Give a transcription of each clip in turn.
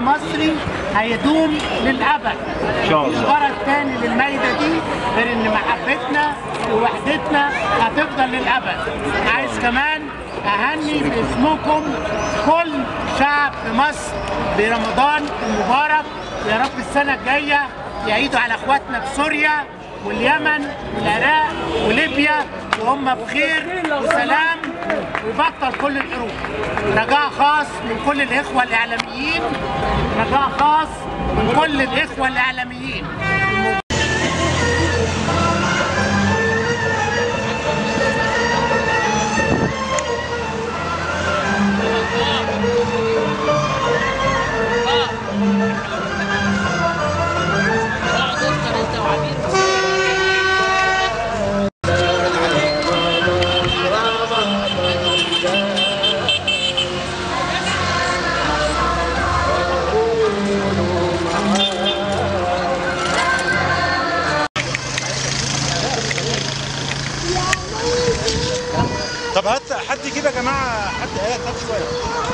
المصري هيدوم للابد إن شاء الله. مفيش غرض تاني للمايده دي غير ان محبتنا ووحدتنا هتفضل للابد عايز كمان اهني باسمكم كل شعب في مصر برمضان المبارك يا رب السنه الجايه يعيدوا على اخواتنا في سوريا واليمن والعراق وليبيا وهم بخير وسلام ويبطل كل الحروب رجاء خاص من كل الاخوه الاعلاميين رجاء خاص من كل الاخوه الاعلاميين طب هات حد كده يا جماعه حد هات هات شويه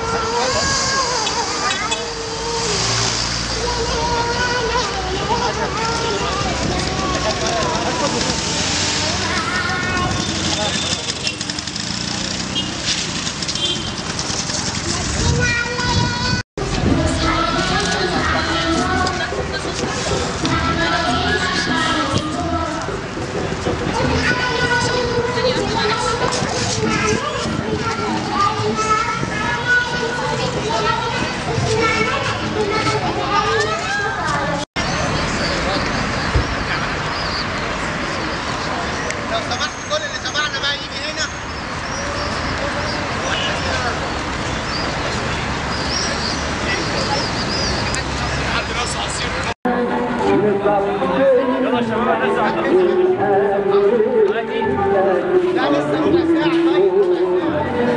لو سمحت كل اللي تبعنا بقى يجي هنا لا لسه ربع ساعة طيب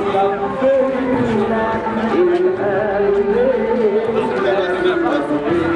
Thank you.